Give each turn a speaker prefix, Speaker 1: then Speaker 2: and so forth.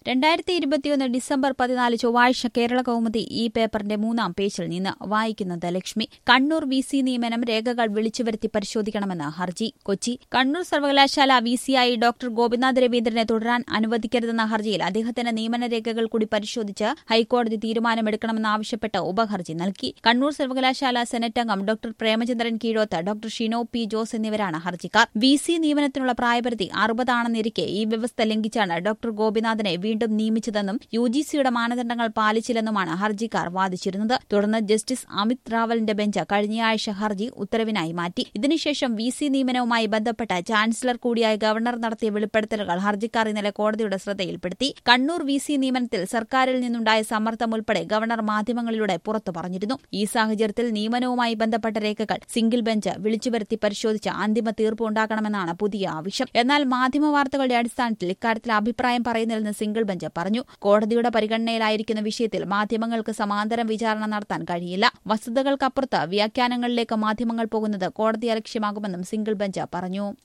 Speaker 1: രണ്ടായിരത്തി ഇരുപത്തിയൊന്ന് ഡിസംബർ പതിനാല് ചൊവ്വാഴ്ച കേരള കൗമുദി ഈ പേപ്പറിന്റെ മൂന്നാം പേജിൽ നിന്ന് വായിക്കുന്നത് ലക്ഷ്മി കണ്ണൂർ വി സി നിയമനം രേഖകൾ വിളിച്ചുവരുത്തി പരിശോധിക്കണമെന്ന് ഹർജി കൊച്ചി കണ്ണൂർ സർവകലാശാല വി സിയായി ഡോക്ടർ ഗോപിനാഥ് രവീന്ദ്രനെ തുടരാൻ അനുവദിക്കരുതെന്ന ഹർജിയിൽ അദ്ദേഹത്തിന്റെ നിയമന രേഖകൾ കൂടി പരിശോധിച്ച് ഹൈക്കോടതി തീരുമാനമെടുക്കണമെന്നാവശ്യപ്പെട്ട് ഉപഹർജി നൽകി കണ്ണൂർ സർവകലാശാല സെനറ്റ് അംഗം doctor Premachandran Keezhoth doctor Shino P Jose എന്നിവരാണ് ഹർജിക്കാർ വി സി നിയമനത്തിനുള്ള പ്രായപരിധി അറുപതാണെന്നിരിക്കെ ഈ വ്യവസ്ഥ ലംഘിച്ചാണ് ഡോക്ടർ ഗോപിനാഥിനെ വീണ്ടും നിയമിച്ചതെന്നും യു ജി സിയുടെ മാനദണ്ഡങ്ങൾ പാലിച്ചില്ലെന്നുമാണ് ഹർജിക്കാർ വാദിച്ചിരുന്നത് തുടർന്ന് ജസ്റ്റിസ് അമിത് റാവലിന്റെ ബെഞ്ച് കഴിഞ്ഞയാഴ്ച ഹർജി ഉത്തരവിനായി മാറ്റി ഇതിനുശേഷം വി സി നിയമനവുമായി ബന്ധപ്പെട്ട ചാൻസലർ കൂടിയായ ഗവർണർ നടത്തിയ വെളിപ്പെടുത്തലുകൾ ഹർജിക്കാർ ഇന്നലെ കോടതിയുടെ ശ്രദ്ധയിൽപ്പെടുത്തി കണ്ണൂർ വി സി നിയമനത്തിൽ സർക്കാരിൽ നിന്നുണ്ടായ സമ്മർദ്ദം ഉൾപ്പെടെ ഗവർണർ മാധ്യമങ്ങളിലൂടെ പുറത്തു പറഞ്ഞിരുന്നു ഈ സാഹചര്യത്തിൽ നിയമനവുമായി ബന്ധപ്പെട്ട രേഖകൾ സിംഗിൾ ബെഞ്ച് വിളിച്ചുവരുത്തി പരിശോധിച്ച് അന്തിമ തീർപ്പ് ഉണ്ടാക്കണമെന്നാണ് പുതിയ ആവശ്യം എന്നാൽ മാധ്യമ വാർത്തകളുടെ അടിസ്ഥാനത്തിൽ ഇക്കാര്യത്തിൽ അഭിപ്രായം പറയുന്നില്ലെന്ന് സിംഗിൾ ബെഞ്ച് പറഞ്ഞു കോടതിയുടെ പരിഗണനയിലായിരിക്കുന്ന വിഷയത്തിൽ മാധ്യമങ്ങൾക്ക് സമാന്തരം വിചാരണ നടത്താൻ കഴിയില്ല വസ്തുതകൾക്കപ്പുറത്ത് വ്യാഖ്യാനങ്ങളിലേക്ക് മാധ്യമങ്ങൾ പോകുന്നത് കോടതി അലക്ഷ്യമാകുമെന്നും സിംഗിൾ ബെഞ്ച് പറഞ്ഞു